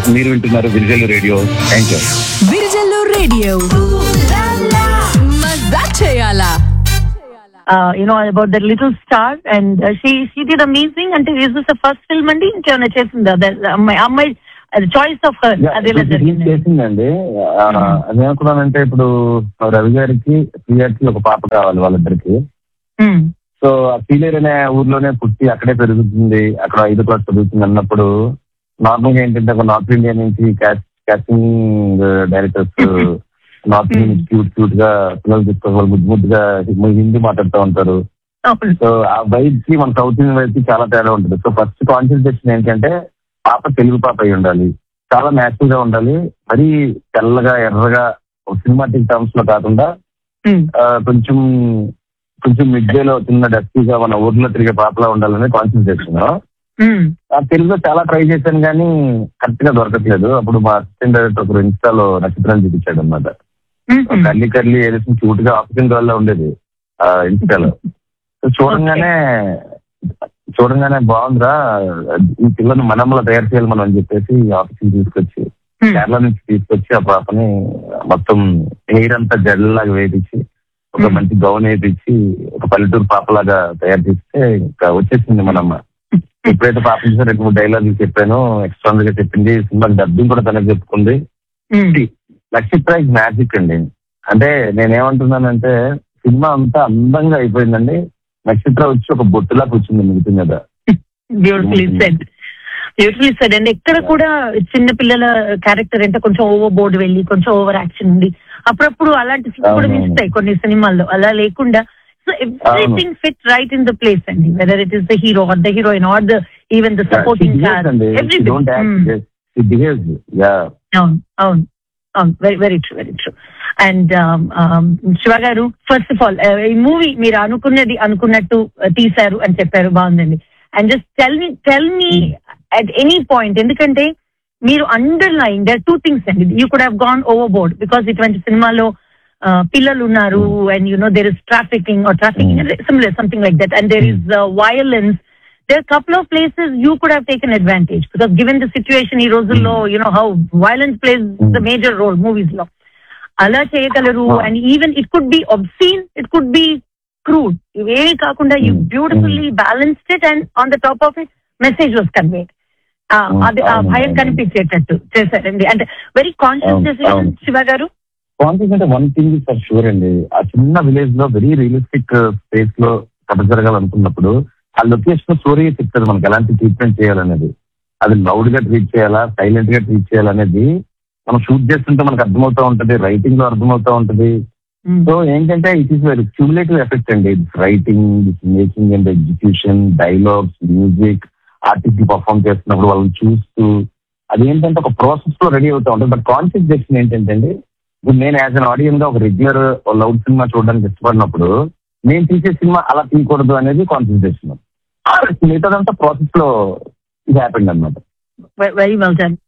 మీరు వింటున్నారు విరిజల్ రేడియో థ్యాంక్ యూ విరిజల్లు రేడియో మజా చేయాలా uh, you know, about the little star, and uh, she she did amazing. And is this the first film అండి ఇంకేమైనా చేసిందా The- అమ్మాయి అమ్మాయి చాయిస్ ఆఫ్ అదేలా జరిగింది చేసిందండి ఆ, అదేమనుకున్నానంటే ఇప్పుడు రవి గారికి ప్రియాకి ఒక పాప కావాలి వాళ్ళిద్దరికి Hmm. సో ఆ సీనియర్ అనే ఊర్లోనే పుట్టి అక్కడే పెరుగుతుంది అక్కడ ఐదు క్లాస్ చదువుతుంది అన్నప్పుడు నార్మల్ గా ఏంటంటే ఒక నార్త్ ఇండియా నుంచి క్యాస్టింగ్ డైరెక్టర్స్ నార్త్ ఇండియా నుంచి క్యూట్ క్యూట్ గా పిల్లలు తీసుకోవాలి వాళ్ళు ముద్దు ముద్దుగా హిందీ మాట్లాడుతూ ఉంటారు అవును. సో ఆ వైబ్ కి మన సౌత్ ఇండియన్ వైబ్ కి చాలా తేడా ఉంటుంది సో ఫస్ట్ కాన్సన్ట్రేషన్ ఏంటంటే పాప తెలుగు పాప అయి ఉండాలి చాలా న్యాచురల్ గా ఉండాలి మరీ తెల్లగా ఎర్రగా సినిమాటిక్ టర్మ్స్ లో కాకుండా Hmm. ఆ, కొంచెం కొంచెం మిడ్ డే లో చిన్న డస్టీగా మన ఊర్లో తిరిగే పాపలా ఉండాలని కాన్సన్ట్రేషన్ Hmm. ఆ తెలుగులో చాలా ట్రై చేశాను కానీ కరెక్ట్ గా దొరకట్లేదు అప్పుడు మా అసిస్టెంట్ డైరెక్టర్ ఒకరు ఇన్స్టాలో నక్షత్రం చూపించాడు అనమాట Hmm. కర్లీ కర్లీ ఏదైతే క్యూట్ గా ఆఫీసింగ్ వాళ్ళ ఉండేది ఆ ఇన్స్టాలో సో చూడంగానే చూడంగానే బాగుందిరా ఈ పిల్లని మనమ్మలో తయారు చేయాలి మనం అని చెప్పేసి ఆఫీస్కి తీసుకొచ్చి Hmm. కేరళ నుంచి తీసుకొచ్చి ఆ పాపని మొత్తం హెయిర్ అంతా జడలాగా వేయించి ఒక Hmm. మంచి గౌన్ వేయించి ఒక పల్లెటూరు పాపలాగా తయారు చేస్తే ఇంకా వచ్చేసింది మనమ్మ ఎప్పుడైతే పాప చూసా రెండు మూడు డైలాగులు చెప్పాను ఎక్స్ట్రా గా చెప్పింది సినిమాకి డబ్బింగ్ కూడా తనకు చెప్పుకుంది Hmm. నక్షత్ర ఇస్ మ్యాజిక్ అండి అంటే నేనేమంటున్నానంటే సినిమా అంతా అందంగా అయిపోయిందండి నక్షత్ర వచ్చి ఒక బొట్టులా కూర్చుంది మిగతా మీద beautifully said beautifully said and ఎక్కడ కూడా చిన్న పిల్లల క్యారెక్టర్ అంటే కొంచెం ఓవర్ బోర్డ్ వెళ్ళి కొంచెం ఓవర్ యాక్షన్ ఉంది అప్పుడప్పుడు అలాంటి సీన్ కూడా అవునవును. మిస్తాయి కొన్ని సినిమాల్లో అలా లేకుండా so everything fit right in the place అండి whether it is the hero or the heroine or the even the supporting cast don't act behaves yeah అవును అవును అవును very very true very true and Shiva గారు first of all ఈ movie మీరు అనుకున్నది అనుకున్నట్టు uh, తీశారు అని చెప్పారు బాగుందండి and just tell me tell me at any point ఎందుకంటే మీరు underline the two things అండి you could have gone overboard because ఇటువంటి సినిమాలో uh, పిల్లలు ఉన్నారు and you know there is trafficking or trafficking similar something like that and there is violence there are a couple of places you could have taken advantage because given the situation ఈ రోజుల్లో you know how violence plays the major role movies లో అలా చేయగలరు Ah. And even it could be obscene it could be crude ఇవేవి కాకుండా you Mm. Beautifully balanced it and on the top of it message was conveyed Mm. అది ఆ అవును, భయం అవును. కనిపించేటట్టు చేశారండి అంటే వెరీ కాన్షియస్ అవును, డెసిషన్ అవును. శివ గారు కాన్సెప్ట్ అంటే వన్ థింగ్ ఫర్ షూర్ అండి ఆ చిన్న విలేజ్ లో వెరీ రియలిస్టిక్ స్పేస్ లో కథ జరగాలనుకున్నప్పుడు ఆ లొకేషన్ స్టోరీ చెప్తారు మనకి ఎలాంటి ట్రీట్మెంట్ చేయాలనేది అది లౌడ్ గా ట్రీట్ చేయాలా సైలెంట్ గా ట్రీట్ చేయాలనేది మనం షూట్ చేస్తుంటే మనకు అర్థమవుతా ఉంటది రైటింగ్ లో అర్థమవుతా ఉంటది సో ఏంటంటే it is very cumulative effect అండి writing making and execution dialogues music artist perform చేస్తున్నప్పుడు వాళ్ళని చూస్తూ అదేంటంటే ఒక ప్రాసెస్ లో రెడీ అవుతా ఉంటుంది బట్ కాన్సెప్ట్ ఏంటంటే అండి ఇప్పుడు నేను యాజ్ అన్ ఆడియన్ గా ఒక రెగ్యులర్ లౌడ్ సినిమా చూడడానికి ఇష్టపడినప్పుడు నేను తీసే సినిమా అలా తీయకూడదు అనేది కాన్సన్ట్రేషన్ మిగతాదంతా ప్రాసెస్ లో ఇది హ్యాపెండ్ అనమాట వెరీ వెల్ డన్